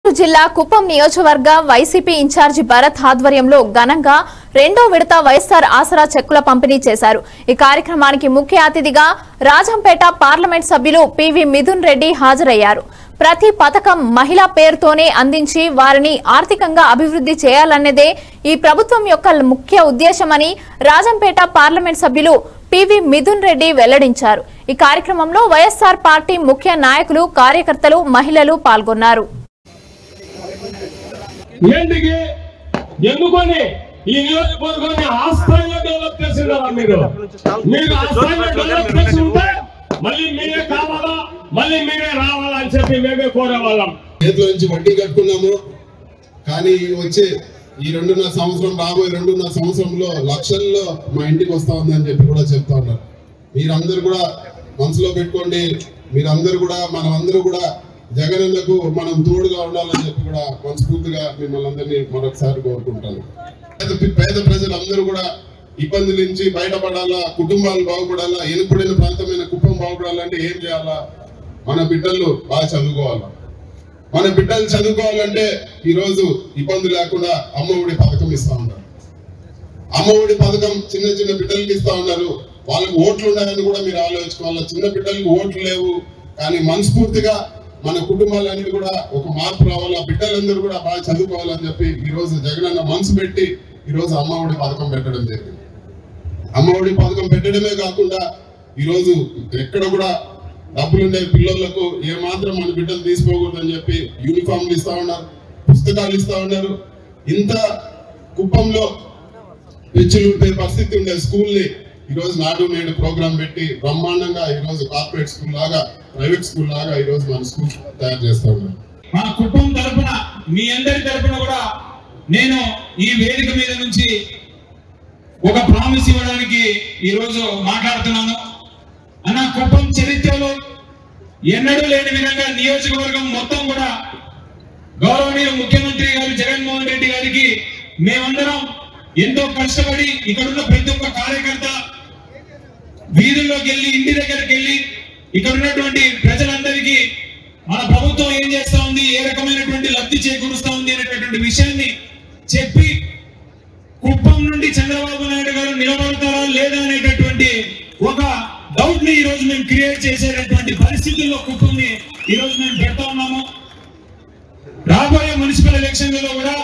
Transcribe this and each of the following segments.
జిల్లా కుప్పం నియోజకవర్గ YCP incharge Bharat ఆధ్వర్యంలో ఘనంగా రెండో విడత వైఎస్ఆర్ ఆసరా చెక్కుల పంపిణీ చేశారు ఈ కార్యక్రమానికి ముఖ్య అతిథిగా రాజంపేట పార్లమెంట్ సభ్యులు పివి మిథున్ రెడ్డి హాజరయ్యారు ప్రతి పథకం మహిళా పేరుతోనే అందించి వారిని ఆర్థికంగా అభివృద్ధి చేయాలన్నదే ఈ ప్రభుత్వం యొక్క ముఖ్య ఉద్దేశమని రాజంపేట పార్లమెంట్ సభ్యులు పివి మిథున్ రెడ్డి వెల్లడించారు ఈ కార్యక్రమంలో వైఎస్ఆర్ పార్టీ ముఖ్య నాయకులు కార్యకర్తలు మహిళలు పాల్గొన్నారు ఏంటికి ఎందుకని ఈ నియోజకవర్గాన్ని ఆ స్థాయిలో డెవలప్ చేసిండారా మీరు మీరు ఆ స్థాయిలో డెవలప్ చేసి ఉంటే మళ్ళీ మీరే కావాలా మళ్ళీ మీరే రావాలా అని చెప్పి మేమే కోరేవాళ్ళం చేతిలో నుంచి వడ్డీ కట్టుకున్నాము కానీ వచ్చే ఈ రెండున్నర సంవత్సరం రాబోయే రెండున్నర సంవత్సరంలో లక్షల్లో మా ఇంటికి వస్తా ఉందని చెప్పి కూడా చెప్తా ఉన్నారు మీరందరూ కూడా మనసులో పెట్టుకోండి మీరందరూ కూడా మనం అందరూ కూడా జగనన్నకు మనం తోడుగా ఉండాలని చెప్పి కూడా మనస్ఫూర్తిగా మిమ్మల్ని అందరినీ మరొకసారి కోరుకుంటాను పేద పేద ప్రజలందరూ కూడా ఇబ్బందుల నుంచి బయటపడాలా కుటుంబాలు బాగుపడాలా ఎనుపడిన ప్రాంతమైన కుప్పం బాగుపడాలంటే ఏం చేయాలా మన బిడ్డలు బాగా చదువుకోవాలా మన బిడ్డలు చదువుకోవాలంటే ఈ రోజు ఇబ్బంది లేకుండా అమ్మ ఒడి పథకం ఇస్తా ఉన్నారు అమ్మ ఒడి పథకం చిన్న చిన్న బిడ్డలకి ఇస్తా ఉన్నారు వాళ్ళకి ఓట్లు ఉన్నాయని కూడా మీరు ఆలోచించుకోవాలి చిన్న బిడ్డలకు ఓట్లు లేవు కానీ మనస్ఫూర్తిగా మన కుటుంబాలన్నీ కూడా ఒక మార్పు రావాలా బిడ్డలందరూ కూడా బాగా చదువుకోవాలని చెప్పి ఈ రోజు జగనన్న మనసు పెట్టి ఈ రోజు అమ్మ ఒడి పథకం పెట్టడం జరిగింది అమ్మ ఒడి పథకం పెట్టడమే కాకుండా ఈ రోజు ఎక్కడ కూడా డబ్బులుండే పిల్లలకు ఏ మాత్రం మన బిడ్డలు తీసుకోకూడదు అని చెప్పి యూనిఫామ్లు ఇస్తా ఉన్నారు పుస్తకాలు ఇస్తా ఉన్నారు ఇంత కుప్పంలో పెచ్చులుంటే పరిస్థితి ఉండే స్కూల్ ని ఈ రోజు నాడు నేడు ప్రోగ్రామ్ పెట్టి బ్రహ్మాండంగా ఈ రోజు కార్పొరేట్ స్కూల్ లాగా ప్రైవేట్ స్కూల్ లాగా ఈ రోజు మన స్కూల్ తయారు చేస్తా ఉన్నారు మా కుటుంబం తరపున మీ అందరి తరపున కూడా నేను ఈ వేదిక మీద నుంచి ఒక ప్రామిస్ ఇవ్వడానికి ఈ రోజు మాట్లాడుతున్నాను అన్న కుప్పం చరిత్రలో ఎన్నడూ లేని విధంగా నియోజకవర్గం మొత్తం కూడా గౌరవనీయ ముఖ్యమంత్రి గారు జగన్మోహన్ రెడ్డి గారికి మేమందరం ఎంతో కష్టపడి ఇక్కడున్న ప్రతి ఒక్క కార్యకర్త వీధుల్లోకి వెళ్ళి ఇంటి దగ్గరికి వెళ్ళి ఇక్కడ ఉన్నటువంటి ప్రజలందరికీ మన ప్రభుత్వం ఏం చేస్తా ఉంది ఏ రకమైనటువంటి లబ్ధి చేకూరుస్తా ఉంది అనేటటువంటి విషయాన్ని చెప్పి కుప్పం నుండి చంద్రబాబు నాయుడు గారు నిలబడతారా లేదా అనేటటువంటి ఒక డౌట్ ని ఈ రోజు మేము క్రియేట్ చేసేటటువంటి పరిస్థితుల్లో కుప్పంని ఈ రోజు మేము పెడతా ఉన్నాము రాబోయే మున్సిపల్ ఎలక్షన్లలో కూడా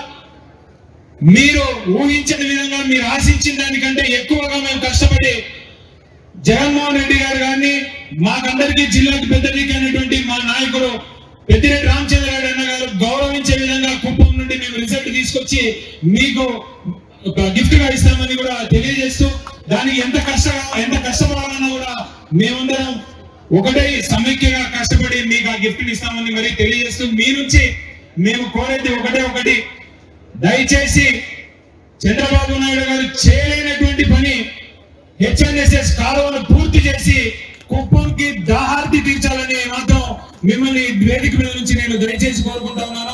మీరు ఊహించిన విధంగా మీరు ఆశించిన దానికంటే ఎక్కువగా మేము కష్టపడి జగన్మోహన్ రెడ్డి గారు గారిని మాకందరికీ జిల్లాకి పెద్దదికి అయినటువంటి మా నాయకుడు పెద్దిరెడ్డి రామచంద్రరావు అన్న గారు గౌరవించే విధంగా కుప్పం నుండి మేము రిజల్ట్ తీసుకొచ్చి మీకు ఒక గిఫ్ట్ గా ఇస్తామని కూడా తెలియజేస్తూ దానికి ఎంత కష్ట ఎంత కష్టపడాలన్నా కూడా మేమందరం ఒకటే సమైక్యగా కష్టపడి మీకు ఆ గిఫ్ట్ ఇస్తామని మరి తెలియజేస్తూ మీ నుంచి మేము కోరేది ఒకటే ఒకటి దయచేసి చంద్రబాబు నాయుడు గారు చేయలేనటువంటి పని హెచ్ఎన్ఎస్ఎస్ కాలువను పూర్తి చేసి కుప్పంకి దాహార్తి తీర్చాలని మాత్రం మిమ్మల్ని వేదిక మీద నుంచి నేను దయచేసి కోరుకుంటా ఉన్నాను